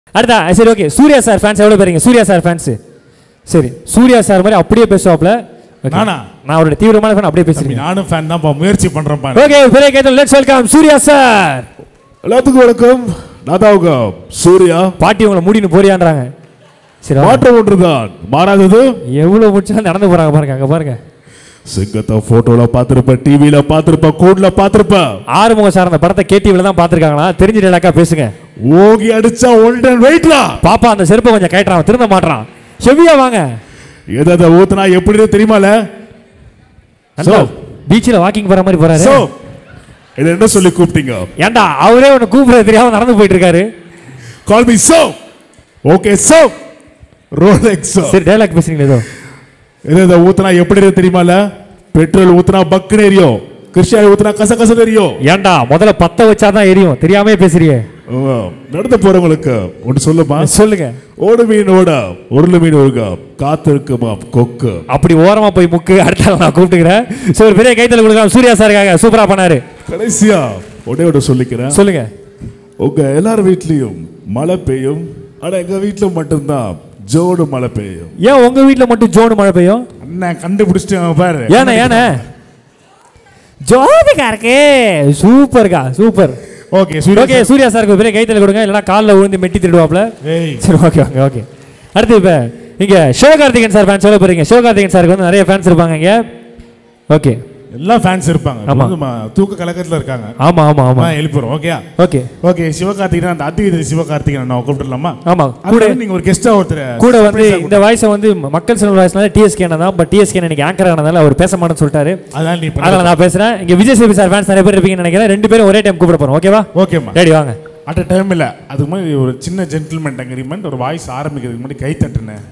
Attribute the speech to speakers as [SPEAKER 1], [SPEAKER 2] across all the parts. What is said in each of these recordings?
[SPEAKER 1] அடுத்தா சரி okay Surya sir fans எவ்வளோ பேருங்க சூர்யா சார் ஃபேன்ஸ் சரி சூர்யா சார் மாதிரி அப்படியே பேசுவாப்ல Okay.
[SPEAKER 2] நானா?
[SPEAKER 1] நான் அவருடைய தீவிரமான ஃபேன் அப்படியே
[SPEAKER 2] தம்பி,
[SPEAKER 1] பேசுறீங்க
[SPEAKER 2] நானும் ஃபேன் தான்ப்பா முயற்சி பண்றேன் பாரு
[SPEAKER 1] ஓகே பெரிய கேட்டல் லெட்ஸ் வெல்கம் சூர்யா சார்
[SPEAKER 3] எல்லாத்துக்கும் வணக்கம் நான் தான் உங்க சூர்யா
[SPEAKER 1] பாட்டி உங்களை மூடின்னு போறியான்றாங்க சரி வாங்க.
[SPEAKER 3] மாற்றம் ஒன்றுதான் மாறாதது
[SPEAKER 1] எவ்வளவு முடிச்சா நடந்து போறாங்க பாருங்க அங்க பாருங்க
[SPEAKER 3] சிங்கத்தை போட்டோல பார்த்திருப்ப டிவில பார்த்திருப்ப கூட்ல பார்த்திருப்ப
[SPEAKER 1] ஆறுமுக சார் அந்த படத்தை கேடிவில தான் பார்த்திருக்காங்களா தெரிஞ்ச டேலாக்கா பேசுங்க
[SPEAKER 3] ஓகி அடிச்சா ஒல்டன் வெயிட்லா
[SPEAKER 1] பாப்பா அந்த செருப்பை கொஞ்சம் கேட்டுறான் திருந்த மாட்றான் செவியா வாங்க
[SPEAKER 3] எதை எதை ஊத்துனா எப்படின்னு தெரியுமால
[SPEAKER 1] நல்லா பீச்சில் வாக்கிங் போற மாதிரி போறாரு
[SPEAKER 3] சோ இதை என்ன சொல்லி கூப்பிட்டீங்க
[SPEAKER 1] ஏன்டா அவரே உன்னை கூப்பிடுறது தெரியாம நடந்து போயிட்டு இருக்காரு
[SPEAKER 3] call me so okay so Rolex
[SPEAKER 1] சரி டேலாக் பேசுறீங்களா ஏதோ
[SPEAKER 3] எதை எதை ஊத்துனா எப்படி தெரியுமால பெட்ரோல் ஊத்துனா பக்குன்னு எரியும் கிருஷ்ணாயில் ஊத்துனா கச கசன்னு எரியும்
[SPEAKER 1] ஏன்டா முதல்ல பத்த வச்சாதான் எரியும் தெரியாமே பேசுறியே
[SPEAKER 3] ஆமா. நடந்து போறவங்களுக்கு ஒன்று சொல்லுமா
[SPEAKER 1] சொல்லுங்க
[SPEAKER 3] ஓடு மீன் ஓட உருளு மீன் ஒழுக காத்து இருக்குமா கொக்கு
[SPEAKER 1] அப்படி ஓரமா போய் முக்கு அடுத்த ஆளை நான் கூப்பிட்டுக்கிறேன் சோ ஒரு பெரிய கைத்தல கொடுக்கலாம் சூர்யா சாருக்காக சூப்பரா பண்ணாரு
[SPEAKER 3] கடைசியா ஒரே ஒன்று சொல்லிக்கிறேன்
[SPEAKER 1] சொல்லுங்க
[SPEAKER 3] உங்க எல்லார் வீட்லயும் மழை பெய்யும் ஆனா எங்க வீட்ல மட்டும்தான் ஜோடு மழை பெய்யும்
[SPEAKER 1] ஏன் உங்க வீட்ல மட்டும் ஜோனு மழை பெய்யும்
[SPEAKER 2] அண்ணன் கண்டுபிடிச்சிட்டு பாரு
[SPEAKER 1] ஏண்ணே ஏண்ணே ஜோதிகா இருக்கு சூப்பர்க்கா சூப்பர்
[SPEAKER 2] ஓகே
[SPEAKER 1] ஓகே சூர்யா சாருக்கு ஒரு பெரிய கைத்தல கொடுங்க இல்லைன்னா காலில் விழுந்து மெட்டி திருடுவாப்ல
[SPEAKER 2] ஏய்
[SPEAKER 1] சரி ஓகே ஓகே ஓகே அடுத்து இப்போ இங்கே சிவகார்த்திகேயன் சார் ஃபேன்ஸ் சொல்ல போறீங்க சிவகார்த்திகேயன் சாருக்கு வந்து நிறைய ஃபேன்ஸ் இருப்பாங்க இங்கே ஓகே
[SPEAKER 2] எல்லா ஃபேன்ஸ் இருப்பாங்க
[SPEAKER 1] ஆமா.
[SPEAKER 2] வந்து ம- தூக்க கலக்கத்துல இருக்காங்க
[SPEAKER 1] ஆமாம் ஆமாம் ஆமாம்
[SPEAKER 2] ஆ, எழுப்புறோம் ஓகே
[SPEAKER 1] ஓகே
[SPEAKER 2] ஓகே சிவகார்த்திகேயன் அந்த அதிவித சிவகார்த்திகேயன் நான் கூப்பிட்டுலாமா
[SPEAKER 1] ஆமாம்
[SPEAKER 2] கூட
[SPEAKER 1] கூட
[SPEAKER 2] நீங்க ஒரு கெஸ்டா ஒருத்தர்
[SPEAKER 1] கூட வந்து இந்த வாய்ஸை வந்து மக்கள் சில வாய்ஸ்னால டிஎஸ்கே தான் பட் டிஎஸ்கே இன்னைக்கு ஆங்கர் ஆனதால அவர் பேச மாட்டேன்னு சொல்லிட்டாரு
[SPEAKER 2] அதனால நீ
[SPEAKER 1] அதனால நான் பேசுறேன் இங்க விஜய் சேபி சார் ஃபேன்ஸ் நிறைய பேர் இருப்பீங்கன்னு நினைக்கிறேன் ரெண்டு பேரும் ஒரே டைம் கூப்பிட போறோம் ஓகேவா
[SPEAKER 2] ஓகேம்மா
[SPEAKER 1] ரெடி வாங்க
[SPEAKER 2] அட் டைம் இல்ல அதுக்கு முன்னாடி ஒரு சின்ன ஜென்டில்மெண்ட் அக்ரிமெண்ட் ஒரு வாய்ஸ் ஆரம்பிக்கிறதுக்கு முன்னாடி கை தட்டுனேன்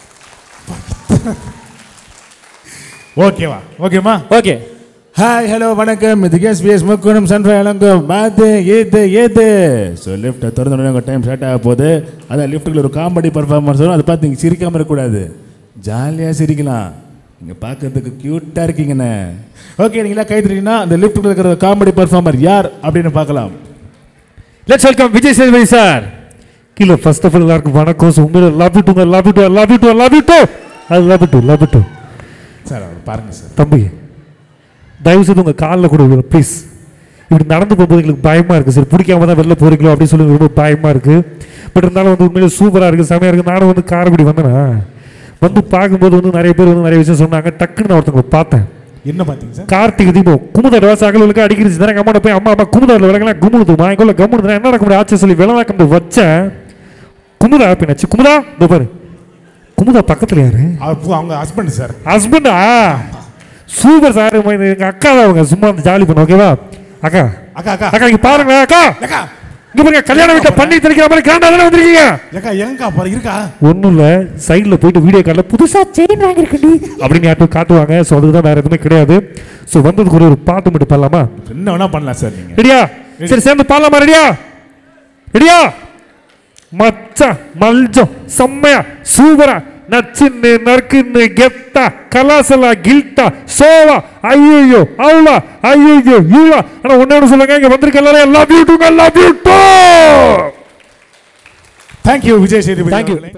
[SPEAKER 2] ஓகேவா ஓகேம்மா
[SPEAKER 1] ஓகே
[SPEAKER 2] ஹாய் ஹலோ வணக்கம் இது எஸ்பிஎஸ் முக்குணம் சன்ஃபை அலங்கம் மாத்து ஏத்து ஏத்து ஸோ லிஃப்ட்டை திறந்து உங்கள் டைம் ஸ்டார்ட் ஆக போகுது அதான் லிஃப்ட்டுக்குள்ள ஒரு காமெடி பர்ஃபார்மன்ஸ் வரும் அதை பார்த்து நீங்கள் சிரிக்காமல் இருக்கக்கூடாது ஜாலியாக சிரிக்கலாம் நீங்கள் பார்க்கறதுக்கு க்யூட்டாக இருக்கீங்கண்ணே ஓகே நீங்களா கை தட்டீங்கன்னா அந்த லிஃப்ட்டுக்குள்ள இருக்கிற காமெடி பர்ஃபார்மர் யார் அப்படின்னு பார்க்கலாம்
[SPEAKER 1] let's welcome Vijay Sethupathi sir கீழே ஃபர்ஸ்ட் ஆஃப் ஆல் எல்லாருக்கும் வணக்கம் ஸோ உண்மையில love you too love you too love you too love you too அது love you too love you too
[SPEAKER 2] sir அவர் பாருங்கள் சார்
[SPEAKER 1] தம்பி தயவு செய்து உங்கள் காலில் கூட விழுங்க ப்ளீஸ் இப்படி நடந்து போகும்போது எங்களுக்கு பயமாக இருக்குது சரி பிடிக்காம தான் வெளில போகிறீங்களோ அப்படின்னு சொல்லி ரொம்ப பயமாக இருக்குது பட் இருந்தாலும் வந்து உண்மையிலே சூப்பராக இருக்குது செமையாக இருக்குது நானும் வந்து காரைக்குடி வந்தேனா வந்து பார்க்கும்போது வந்து நிறைய பேர் வந்து நிறைய விஷயம் சொன்னாங்க டக்குன்னு நான் ஒருத்தவங்க பார்த்தேன்
[SPEAKER 2] என்ன பார்த்தீங்க சார்
[SPEAKER 1] கார்த்திக் தீபம் குமுத ரோஸ் அகலுக்கு அடிக்கிறது தானே அம்மா போய் அம்மா அம்மா குமுதாவில் விலகலாம் குமுது வாங்கிக்கொள்ள கம்முனு என்ன நடக்க முடியும் ஆச்சு சொல்லி விலவாக்கம் வச்சேன் குமுதா பின்னாச்சு குமுதா இதோ பாரு குமுதா பக்கத்தில் யாரு
[SPEAKER 2] அவர் பு- அவங்க ஹஸ்பண்ட் சார்
[SPEAKER 1] ஹஸ்பண்டா சூப்பர் சார் எங்க அக்கா தான் அவங்க சும்மா வந்து ஜாலி பண்ண ஓகேவா அக்கா
[SPEAKER 2] அக்கா அக்கா
[SPEAKER 1] அக்கா இங்க பாருங்க அக்கா
[SPEAKER 2] அக்கா
[SPEAKER 1] இங்க பாருங்க கல்யாண வீட்டை பண்ணி தெளிக்கிற மாதிரி கிராண்டா தானே வந்திருக்கீங்க
[SPEAKER 2] அக்கா ஏங்கா பாரு இருக்கா
[SPEAKER 1] ஒன்றும் இல்லை சைடில் போயிட்டு வீடியோ காலில் புதுசாக செயின் வாங்கியிருக்கண்டி அப்படின்னு யார்ட்டும் காட்டுவாங்க ஸோ அதுக்கு தான் வேறு எதுவுமே கிடையாது ஸோ வந்ததுக்கு ஒரு ஒரு பாட்டு மட்டும் பாடலாமா
[SPEAKER 2] என்ன வேணா பண்ணலாம் சார் நீங்க
[SPEAKER 1] ரெடியா சரி சேர்ந்து பாடலாமா ரெடியா ரெடியா மச்சான் மல்ஜம் செம்மையா சூப்பரா நச்சுன்னு நறுக்குன்னு கெத்தா கலாசலா கில்ட்டா சோவா ஐயோ அவ்வளோ ஐயோ இவ்வளோ ஆனா ஒன்னே சொல்லுங்க இங்க வந்திருக்க எல்லாரும் love you too love you too
[SPEAKER 2] thank you Vijay Sethupathi
[SPEAKER 1] Thank you.
[SPEAKER 2] அவர்களே.